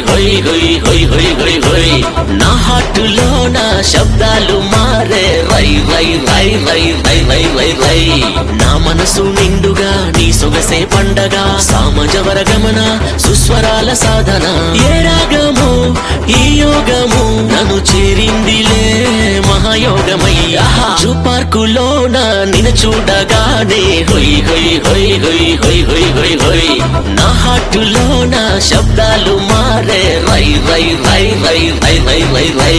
హొయ్ హొయ్ హొయ్ హొయ్ హొయ్ హొయ్ నా హార్టులో నా శబ్దాలు మారే రై రై రై రై రై రై రై రై నా మనసు నిండుగా నీ సొగసే పండగ సామజవర గమన సుస్వరాల సాధన ఏ రాగము ఈ యోగము నన్ను చేరిందిలే మహాయోగమై జూ పార్కులోన నిన్ను చూడగానే హొయ్ హొయ్ హొయ్ హొయ్ హొయ్ హొయ్ హొయ్ హొయ్ నా హార్టులోన శబ్దాలు మారే రై రై రై రై రై రై రై రై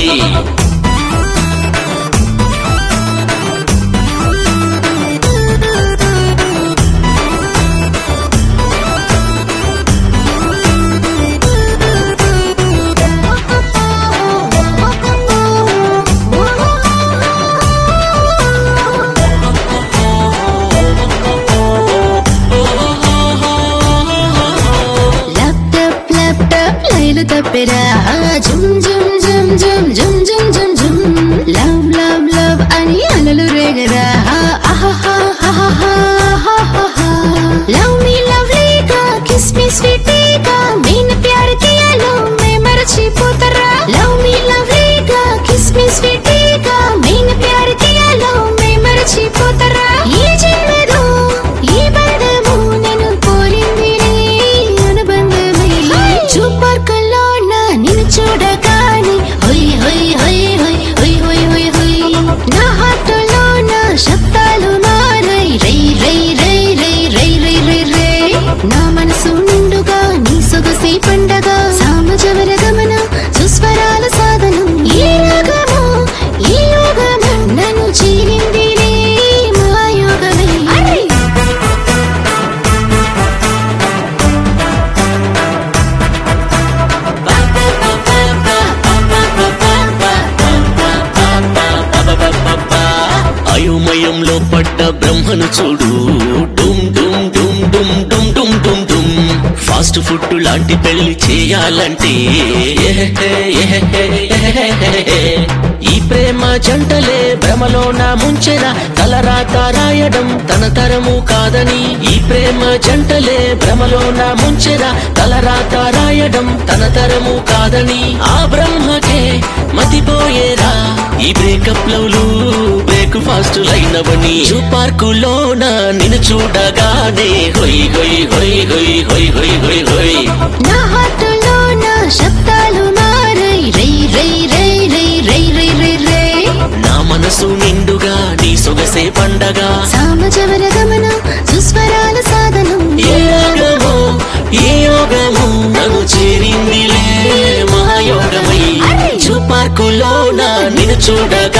ల్యాప్టాప్ ల్యాప్టాప్ లైలు తప్పిరా జుమ్ జుమ్ జుమ్ జుమ్ జుమ్ జుమ్ జుమ్ జుమ్ లవ్ లవ్ లవ్ అని అలలు రేగరా లవ్ మీ లవ్లీగా కిస్ మీ స్వీటీగా మీన ప్యార్ కియాలో మే మరచిపోతారా లవ్ మీ లవ్లీగా కిస్ మీ స్వీటీగా మీన ప్యార్ కియాలో మే మరచిపోతారా ఈ జన్మలో ఈ బంధము నేను కోరిందిలే అనుబంధమై చూపర్కల్లో నా నిన్ను చూడగానే హొయ్ హొయ్ హొయ్ హొయ్ హొయ్ హొయ్ హొయ్ హొయ్ నా హార్టులో నా శబ్దాలు మారై రై రై రై రై రై రై రై రై నా మనసు నిండుగా నీ సొగసి పండగ సామజవర గమన సుస్వరాల సాధనం ఏ రాగమో ఈ యోగము నన్ను చీరిందిలే మహాయోగమై అయోమయంలో పడ్డ బ్రహ్మను చూడు డుమ్ డుమ్ డుమ్ డుమ్ డుమ్ డుమ్ డుమ్ డుమ్ ఫాస్ట్ ఫుడ్ లాంటి పెళ్లి చేయాలంటే ఎహెహె, ఎహెహె, ఎహెహె. ఈ ప్రేమ జంటలే భ్రమలో నా ముంచెన తలరాత రాయడం తన తరము కాదని ఈ ప్రేమ జంటలే భ్రమలో నా ముంచెన తలరాత రాయడం తన తరము కాదని ఆ బ్రహ్మకే మతిపోయేరా ఈ బ్రేకప్ లవ్లు బ్రేక్ ఫాస్ట్ లైనవని జూ పార్కులోన నిన్ను చూడగానే హొయ్ హొయ్ హొయ్ హొయ్ హొయ్ హొయ్ హొయ్ హొయ్ నా హార్టులో నా శబ్దాలు మారై రై రై రై రై రై రై రై రై నా మనసు నిండుగా నీ సొగసే పండగ సామజవర గమన సుస్వరాల సాధనం ఏ రాగమో ఏ యోగము నన్ను చేరిందిలే మహాయోగమై జూ పార్కులోన నిన్ను చూడగా